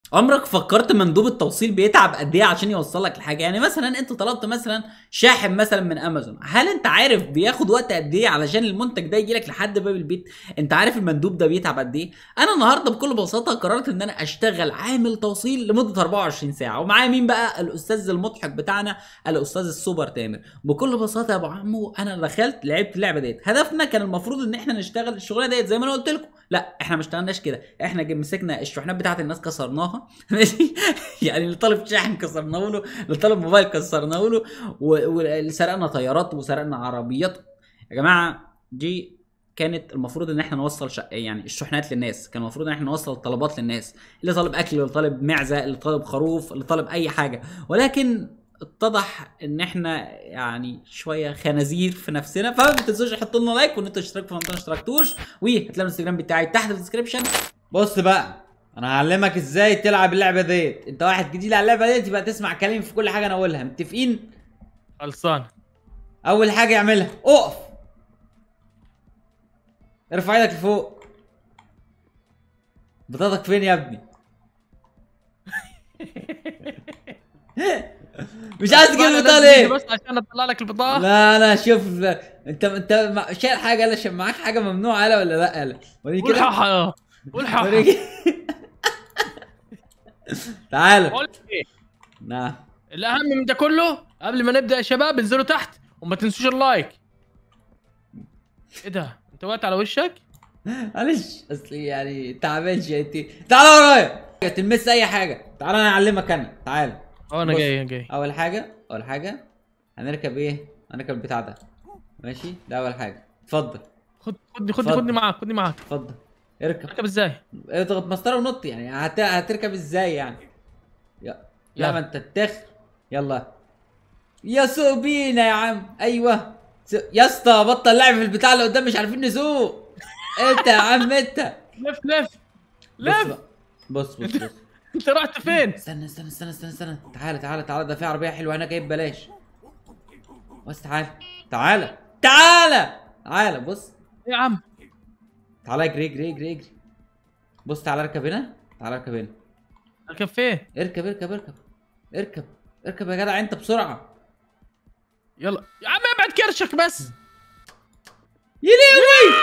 عمرك فكرت مندوب التوصيل بيتعب قد ايه عشان يوصل لك الحاجه يعني مثلا انت طلبت مثلا شاحن مثلا من امازون هل انت عارف بياخد وقت قد ايه علشان المنتج ده يجي لك لحد باب البيت انت عارف المندوب ده بيتعب قد ايه انا النهارده بكل بساطه قررت ان انا اشتغل عامل توصيل لمده 24 ساعه ومعايا مين بقى الاستاذ المضحك بتاعنا الاستاذ السوبر تامر بكل بساطه يا ابو عمو انا دخلت لعبت اللعبه ديت هدفنا كان المفروض ان احنا نشتغل الشغلانه ديت زي ما انا قلت لكم لا احنا ما اشتغلناش كده احنا جي- مسكنا الشحنات بتاعت الناس كسرناها ماشي يعني اللي طالب شاحن كسرناه له اللي طالب موبايل كسرناه له و- واللي سرقنا طيارات وسرقنا عربيات يا جماعه دي كانت المفروض ان احنا نوصل شق... يعني الشحنات للناس كان المفروض ان احنا نوصل الطلبات للناس اللي طالب اكل اللي طالب معزه اللي طالب خروف اللي طالب اي حاجه ولكن اتضح ان احنا يعني شويه خنازير في نفسنا فما تنسوش تحطوا لنا لايك وان انتوا تشتركوا في القناه ما اشتركتوش وهتلاقوا الانستجرام بتاعي تحت في الديسكربشن بص بقى انا هعلمك ازاي تلعب اللعبه ديت انت واحد جديد على اللعبه ديت يبقى تسمع كلامي في كل حاجه انا اقولها متفقين خلصان اول حاجه اعملها اقف ارفع ايدك لفوق بطاقتك فين يا ابني مش عايز تجيب البطاقه ليه بس عشان اطلع لك البطاقه لا لا شوف انت انت مع- شايل حاجه لا معاك حاجه ممنوعه لا ولا لا لا وريني كده والحاحة والحاحة وريني تعال بقول لك ايه نعم الاهم من ده كله قبل ما نبدا يا شباب انزلوا تحت وما تنسوش اللايك ايه ده انت وقعت على وشك معلش اصلي يعني تعبان شويتين تعال ورايا تلمس اي حاجه تعال انا اعلمك انا تعال اه انا بص. جاي جاي اول حاجه اول حاجه هنركب ايه هنركب البتاع ده ماشي ده اول حاجه اتفضل خد خدني خدني اتفضل. خدني معاك خدني معاك اتفضل اركب اركب ازاي اضغط مسطره ونط يعني هت... هتركب ازاي يعني يا لا يلا. ما انت تتاخر يلا يا سوق بينا يا عم ايوه سوق. يا اسطى بطل لعب في البتاع اللي قدام مش عارفين نسوق انت يا عم انت لف لف بص لف بقى. بص بص بص انت رحت فين استنى استنى استنى استنى استنى تعالى تعالى تعالى ده في عربيه حلوه هنا جايب ببلاش بس تعالى تعالى تعالى تعالى بص يا عم تعالى اجري اجري اجري اجري بص تعالى اركب هنا تعالى اركب هنا اركب فين اركب اركب اركب اركب اركب يا جدع انت بسرعه يلا يا عم ابعد كرشك بس يا لهوي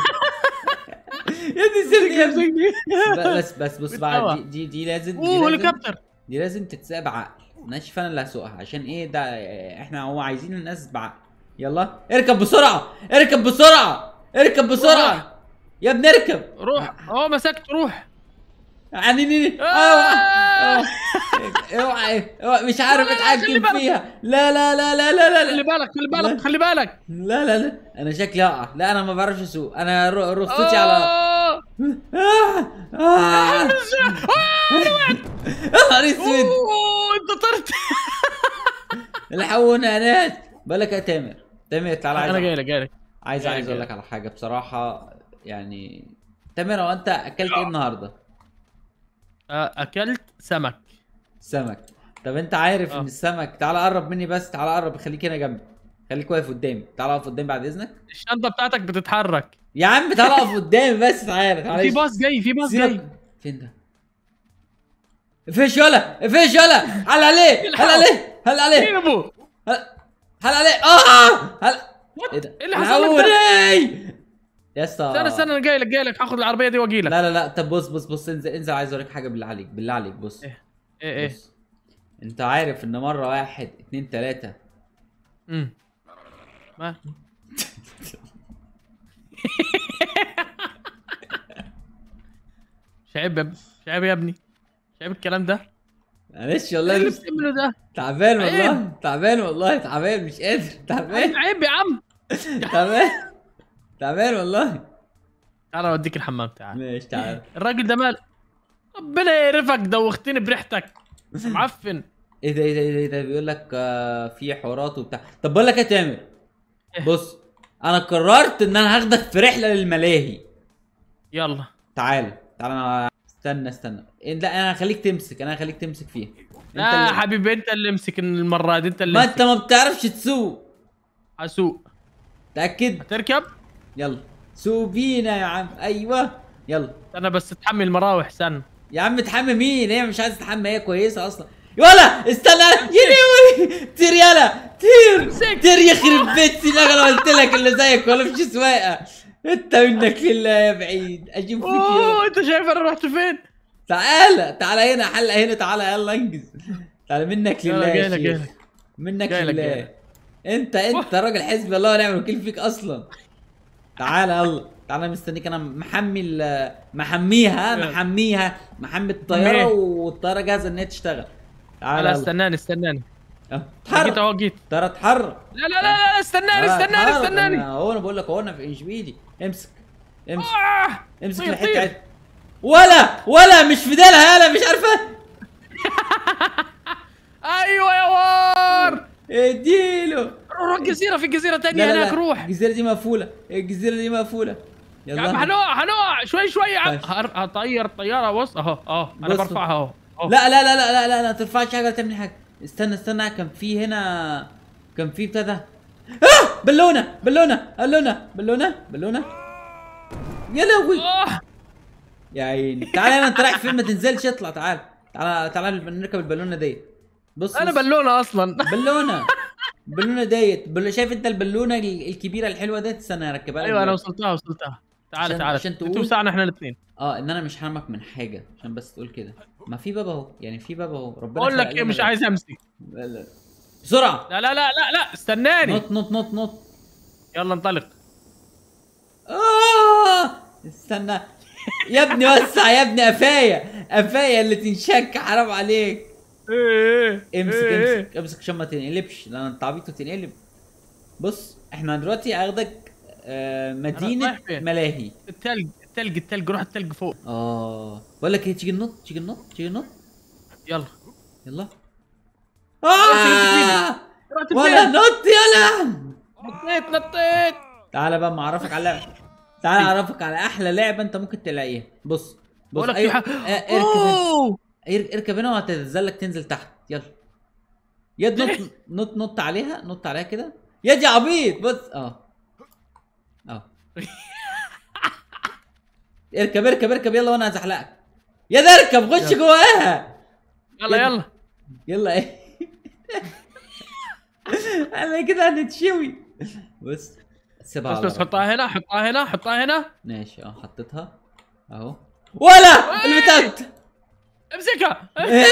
يا ابني سيبني يا ابني بس بس بص بقى بالهوا. دي دي, دي لازم دي اوه لازم, هليكوبتر دي لازم تتساق بعقل ماشي فانا اللي هسوقها عشان ايه ده احنا هو عايزين الناس بعقل يلا اركب بسرعه اركب بسرعه اركب بسرعه يا ابني اركب روح اه مسكت روح يعني ني- آه. اوعى اوعى اوعى مش عارف لا، لا، خلي اتحكم بالك. فيها لا لا لا لا لا لا خلي لا بالك خلي بالك خلي بالك لا لا لا انا شكلي هقع لا انا ما بعرفش اسوق انا ر- رخصتي على آه. آه. آه. يا نهار اسود اوه انت طرت الحقونا يا ناس بالك يا تامر تامر تعالى عايز انا جاي لك جاي لك عايز جاي عايز اقول جاي. لك على حاجه بصراحه يعني تامر هو انت اكلت ايه النهارده؟ آه، اكلت سمك سمك طب انت عارف آه. ان السمك تعالى قرب مني بس تعالى قرب خليك هنا جنبي خليك واقف قدامي تعالى اقف قدامي بعد اذنك الشنطه بتاعتك بتتحرك يا عم تعالى اقف قدامي بس تعالى تعالى في باص جاي في باص جاي سيبك. فين ده؟ فيش ولا فيش ولا هل عليه هل عليه هل عليه مين ابو هل هل عليه اه هل ايه ده؟ إيه اللي حصل لك ده؟ الحقوني! يا اسطى استنى استنى انا جاي لك جاي لك هاخد العربيه دي واجي لك لا لا لا طب بص بص بص انزل انزل عايز اوريك حاجه بالله عليك بالله عليك بص ايه ايه ايه بص انت عارف ان مره واحد اتنين تلاته امم ما شعيب يا ابني شعيب يا ابني شعيب الكلام ده معلش ايه والله اللي مش بتعمله ده تعبان والله عيب. تعبان والله تعبان مش قادر تعبان عيب يا عم تعبان تعبان والله تعال اوديك الحمام تعال ماشي تعال الراجل ده مال ربنا يقرفك دوختني بريحتك معفن ايه ده ايه ده ايه ده, إيه ده بيقول لك آه في حوارات وبتاع طب بقول لك ايه يا تامر إيه؟ بص انا قررت ان انا هاخدك في رحله للملاهي يلا تعال تعال انا استنى استنى إيه- لا انا هخليك تمسك انا هخليك تمسك فيها لا يا اللي- حبيبي انت اللي امسك المره دي انت اللي ما امسك انت ما بتعرفش تسوق اسوق تاكد هتركب يلا سوق بينا يا عم ايوه يلا انا بس اتحمل المراوح استنى يا عم تحمي مين هي مش عايزه تحمي هي كويسه اصلا ولا استنى يا لهوي طير يلا طير امسك. طير يخرب بيت سيبك انا قلت لك اللي زيك ولا مش سواقه انت منك لله يا بعيد اجيب فيك يوم. اوه انت شايف انا رحت فين؟ تعالى تعالى هنا حلقه هنا تعالى يلا انجز تعالى منك يلا لله يا جايلك شيخ جايلك منك جايلك لله جايلك. انت انت راجل حزب الله ونعم الوكيل فيك اصلا تعالى يلا تعالى مستنيك انا محمي ال- محميها يلا. محميها محمي الطياره محميها. والطياره جاهزه ان هي تشتغل تعالى لا يلا استناني استناني اه، جيت اتحرك اهو جيت الطياره اتحرك لا لا لا لا استناني اه، استناني اتحرك. استناني انا- هو انا بقول لك هو انا في ايش بايدي امسك امسك آه، امسك طير، الحته طير. عد- ولا ولا مش في ديلها يلا مش عارفه ايوه يا وار اديله روح الجزيره في جزيره لا ثانيه لا هناك لا روح الجزيره دي مقفوله الجزيره دي مقفوله يا عم هنقع هنقع شوي شوي يا عم طيب. هر- هطير الطياره بص اهو اهو انا بص. برفعها اهو اهو لا لا لا لا لا لا لا ترفعش حاجه ولا تعمل حاجه استنى استنى كان في هنا كان في بتاع ده آه بالونه بالونه بالونه بالونه بالونه يا لهوي آه، يا عيني تعالى هنا انت رايح فين ما تنزلش اطلع تعال تعالى تعالى نركب البالونه دي بص انا بص. بالونه اصلا بالونه بالونه ديت بل... شايف انت البالونه ال- الكبيره الحلوه ديت استنى اركبها لك ايوه انا دلوقتي. وصلتها وصلتها تعال عشان- تعال عشان تقول- توسعنا احنا الاثنين اه ان انا مش حرمك من حاجه عشان بس تقول كده ما في باب اهو يعني في باب اهو ربنا بقول خلق لك ايه لنا مش باب. عايز امسك لا لا. بسرعه لا لا لا لا لا استناني نط نط نط نط يلا انطلق آه استنى يا ابني وسع يا ابني قفايا قفايا اللي تنشك حرام عليك ايه ايه امسك إيه، امسك امسك عشان ما تنقلبش لان انت عبيط وتنقلب بص احنا دلوقتي هاخدك آه مدينه رايح فين؟ ملاهي التلج التلج التلج روح التلج فوق اه بقول لك ايه تيجي ننط تيجي ننط تيجي ننط يلا يلا آه. آه رحت ولا فين؟ نط يلا نطيت نطيت تعالى بقى ما اعرفك على لعبه تعالى اعرفك على احلى لعبه انت ممكن تلاقيها بص بص بقول لك في أيوة. حاجه آه، اركب هنا. أوه. ار- اركب هنا وهتتزلك تنزل تحت يلا يد نط نط نط عليها نط عليها كده يد يا عبيط بص اه اه اركب اركب اركب يلا وانا هزحلقك يا ده اركب خش جواها يلا يلا يلا ايه انا كده هنتشوي بص سيبها بس على بس ربك. حطها هنا حطها هنا حطها هنا ماشي اه حطيتها اهو ولا البتاع امسكها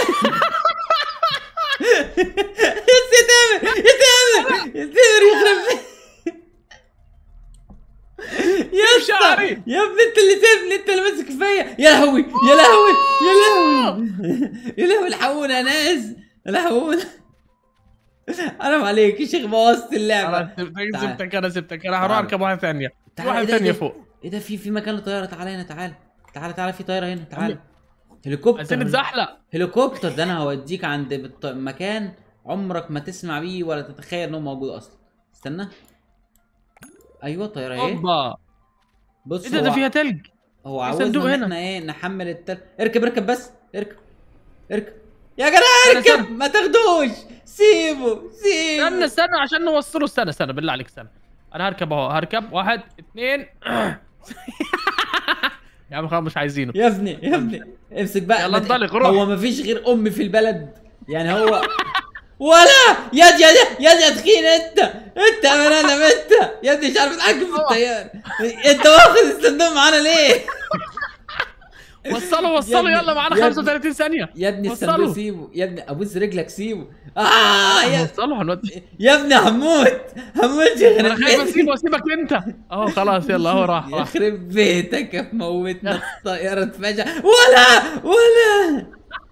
يا تامر يا تامر يا تامر يخرب بيت- يا اسطى شعري. يا ابني انت اللي سيبني انت اللي ماسك فيا يا لهوي يا لهوي يا لهوي يا لهوي الحقونا يا ناس الحقونا حرام عليك يا شيخ بوظت اللعبه خلاص سبتك تعال. سبتك انا سبتك انا هروح تعال. اركب واحده ثانيه تعال، واحده ايه ده، ثانيه ايه ده؟ فوق ايه ده في في مكان لطياره تعالى هنا تعالى تعالى تعالى في طياره هنا تعالى هليكوبتر عايزين نتزحلق هليكوبتر ده انا هوديك عند بت- مكان عمرك ما تسمع بيه ولا تتخيل انه موجود اصلا استنى ايوه طياره ايه اوبا بص ايه ده ده هو- فيها تلج هو في عاوزنا صندوق ان هنا. احنا ايه نحمل التل اركب اركب بس اركب اركب يا جدع استنى، اركب استنى. ما تاخدوش سيبه سيبه استنى استنى عشان نوصله استنى استنى بالله عليك استنى انا هركب اهو هركب واحد اثنين يا عم خلاص مش عايزينه يا ابني يا ابني امسك بقى يلا ما ت- انطلق، روح. هو ما فيش غير ام في البلد يعني هو ولا يد يد يد يا تخين انت انت يا بني ادم انت يا ابني مش عارف تتحكم في الطياره انت واخد الصندوق معانا ليه؟ وصله وصله ابني، يلا معانا يا ابني. 35 ثانيه يا ابني وصله. الصندوق سيبه يا ابني ابوس رجلك سيبه اه يا, وصله هنودي يا ابني هموت هموت يا انا خرب خايف بيتك اسيبه اسيبك انت اهو خلاص يلا اهو راح راح يخرب بيتك موتنا الطياره اتفجع ولا ولا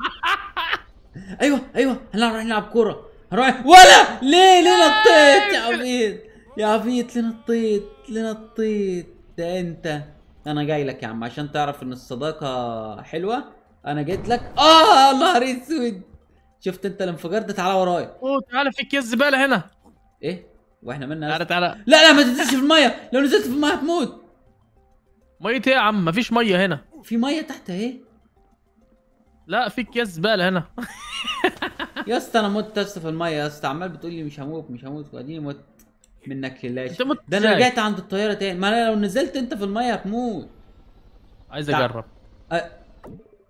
ايوه ايوه هنروح نلعب كوره هنروح ولا ليه ليه نطيت يا عبيط يا عبيط ليه نطيت ليه نطيت ده انت انا جاي لك يا عم عشان تعرف ان الصداقه حلوه انا جيت لك اه نهار اسود شفت انت الانفجار ده تعالى ورايا اوه تعالى في كيس زباله هنا ايه واحنا منا تعالى تعالى لا لا ما تنزلش في الميه لو نزلت في الميه هتموت ميه ايه يا عم مفيش ميه هنا في ميه تحت اهي لا في كيس زباله هنا يا اسطى انا مت يا اسطى في الميه يا اسطى عمال بتقول لي مش هموت مش هموت واديني مت منك لله انت مت ده انا ازاي؟ رجعت عند الطياره تاني ما انا لو نزلت انت في الميه هتموت عايز تعال. اجرب أه.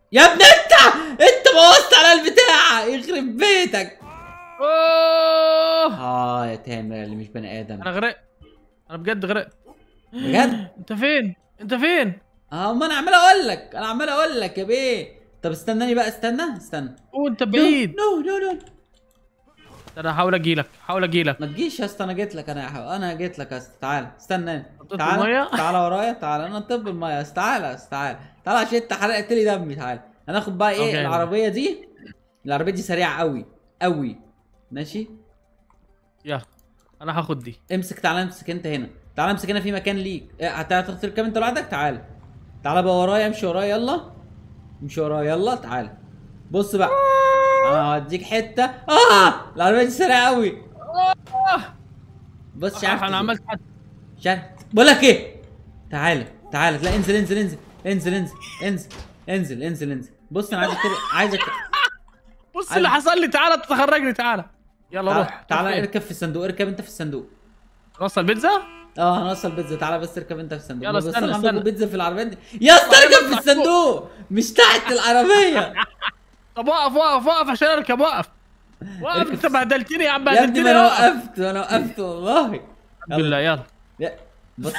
يا ابني انت انت بوظت على البتاع يخرب بيتك اوه اه يا تامر اللي مش بني ادم انا غرقت انا بجد غرقت بجد انت فين انت فين اه ما انا عمال اقول لك انا عمال اقول لك يا بيه طب استناني بقى استنى استنى وانت بعيد نو نو نو انا هحاول اجي لك هحاول اجي لك ما تجيش يا اسطى انا جيت لك انا يا حبيبي انا جيت لك يا اسطى تعال استنى نطيت تعال بالمية؟ تعال ورايا تعال انا طب الميه يا اسطى تعال يا اسطى تعال تعال عشان انت حرقت لي دمي تعال هناخد بقى ايه أوكي. العربيه دي العربيه دي سريعه قوي قوي ماشي يلا انا هاخد دي امسك تعال امسك انت هنا تعال امسك هنا في مكان ليك إيه، هتعرف تركب انت لوحدك تعال تعال بقى ورايا امشي ورايا يلا امشي ورايا يلا تعال بص بقى انا هوديك حته اه العربيه دي سريعه قوي بص مش عارف انا تزق. عملت حد مش عارف بقول لك ايه تعالى تعالى لا انزل انزل انزل انزل انزل انزل انزل انزل انزل بص انا عايزك تر- عايزك بص عايز- اللي حصل لي تعالى تخرجني تعالى يلا تعالى, روح تعالى روح فين؟ اركب في الصندوق اركب انت في الصندوق نوصل بيتزا اه هنوصل بيتزا تعالى بس اركب انت في الصندوق يلا بس استنى، عندكم استنى. بيتزا في العربيه دي يا اسطى طيب، اركب في اطلع الصندوق مش تحت العربيه طب وقف وقف وقف عشان اركب وقف وقف اركب انت في- بهدلتني يا عم يا ابني بهدلتني ما انا وقف. وقفت انا وقفت والله الحمد لله يلا يا بص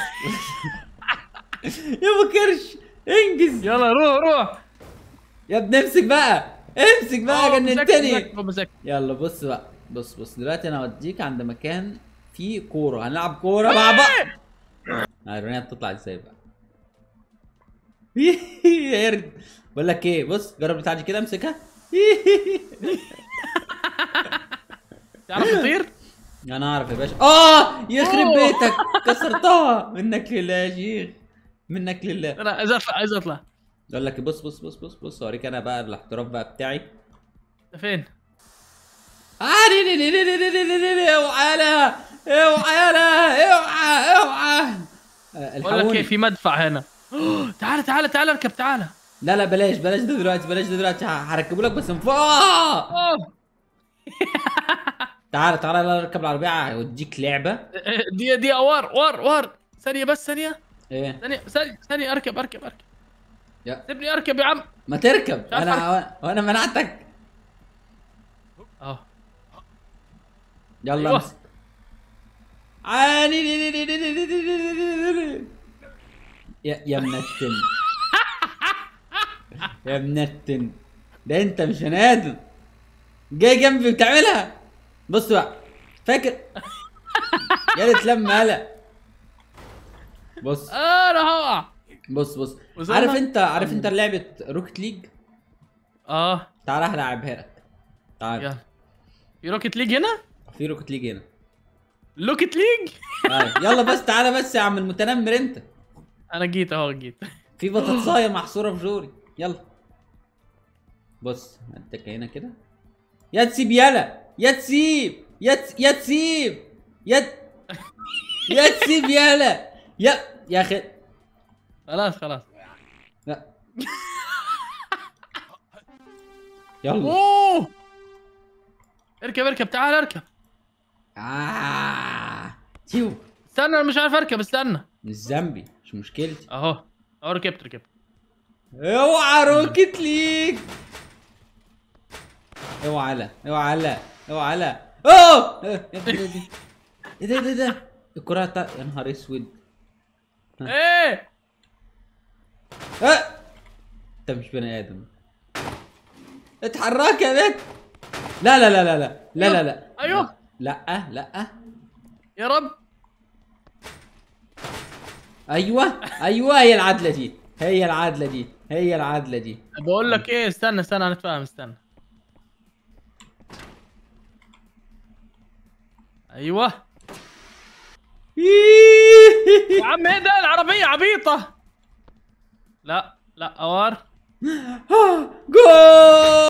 يا ابو كرش انجز يلا روح روح يا ابني امسك بقى امسك بقى آه، جننتني مسكت- مسكت. يلا بص بقى بص بص دلوقتي انا هوديك عند مكان فيه كوره هنلعب كوره مع بعض ايرونيا بتطلع ازاي بقى يا قرد بقول لك ايه بص جرب بتاع دي كده امسكها تعرف تطير انا اعرف يا باشا اه يخرب أوه. بيتك كسرتها منك لله يا شيخ منك لله انا عايز اطلع عايز اطلع اقول لك بص بص بص بص بص اوريك انا بقى الاحتراف بقى بتاعي انت فين آه لي لي لي لي لي لي لي لي لي اوعى لا اوعى لا اوعى اوعى آه، بقول لك ايه الحقوني في مدفع هنا تعالى تعالى تعالى اركب تعالى لا لا بلاش بلاش ده دلوقتي بلاش ده دلوقتي ه- هركبه لك بس من فوق آه! أوه. تعالى تعالى لا اركب العربيه هوديك لعبه دي دي ور ور ور ثانية بس ثانية ايه ثانية ثانية ثانية اركب اركب اركب يا سيبني اركب يا عم ما تركب عارف انا وانا منعتك اه يلا أيوة. امسك عاني لي لي لي لي لي لي لي لي لي لي. يا يا منتن يا منتن ده انت مش بني ادم جاي جنبي بتعملها بص بقى فاكر يا تلم هلا بص آه، انا هقع بص بص وصلنا؟ عارف انت عارف انت لعبه روكت ليج اه تعال هلعبها لك تعال يلا في روكيت ليج هنا في روكت ليج هنا لوكيت ليج آه. يلا بس تعالى بس يا عم المتنمر انت انا جيت اهو جيت في بطاطسايه محصوره في جوري يلا بص هديك هنا كده يا تسيب يلا يا تسيب يا ت... يا تسيب يا ت... يا تسيب يلا يا يا اخي خلاص خلاص لا يلا اوه اركب اركب تعال اركب آه. شوف استنى انا مش عارف اركب استنى مش ذنبي مش مشكلتي اهو اهو ركبت ركبت اوعى روكت ليج اوعى لا اوعى لا اوعى لا اوه إيه، يا ابني ده- ده- ايه ده ده ده الكرة بتاع يا نهار اسود ايه اه انت مش بني ادم اتحرك يا بنت لا لا لا لا لا لا لا لا أيوه. لا لا يا رب ايوه ايوه هي العدله دي هي العدله دي هي العدله دي بقول لك ايه استنى استنى انا اتفاهم استنى ايوه يا عم ايه ده العربيه عبيطه لا لا اوار جول